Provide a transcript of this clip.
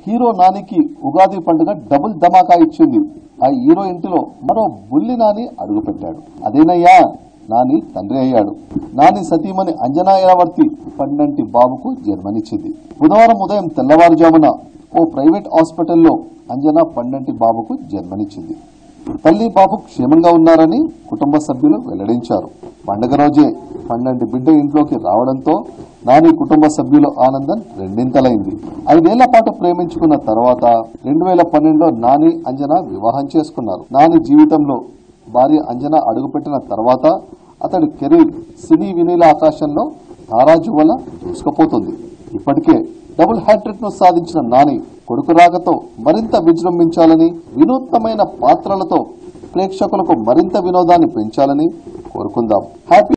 hero నానికి ఉగాది పండుగ double ధమాకా ఇచ్చింది ఆ హీరో ఇంటిలో మరో బుల్లి నాని అడుగుపెట్టాడు అదేనయ్యా నాని తండ్రి అయ్యాడు నాని సతీమణి అంజనా ఇరావర్తి పండంటి బాబుకు జన్మనిచ్చింది బుధవారం ఉదయం తెల్లవారుజామున ఓ ప్రైవేట్ హాస్పిటల్లో అంజనా పండంటి బాబుకు జన్మనిచ్చింది తల్లి బాబు క్షేమంగా ఉన్నారని కుటుంబ సభ్యులు వెల్లడించారు పండగ రోజే పండంటి బిడ్డ ఇంట్లోకి రావడంతో నాని కుటుంబ సభ్యుల ఆనందం రెండింతలైంది ఐదేళ్ల పాటు ప్రేమించుకున్న తర్వాత రెండు వేల పన్నెండులో నాని అంజన వివాహం చేసుకున్నారు నాని జీవితంలో భార్య అంజన అడుగుపెట్టిన తర్వాత అతడి కెరీర్ సినీ వినీల ఆకాశంలో తారాజువల దూసుకుపోతుంది ఇప్పటికే డబుల్ హ్యాట్రిక్ ను సాధించిన నాని కొడుకు రాకతో మరింత విజృంభించాలని వినూత్నమైన పాత్రలతో ప్రేక్షకులకు మరింత వినోదాన్ని పెంచాలని కోరుకుందాం హ్యాపీ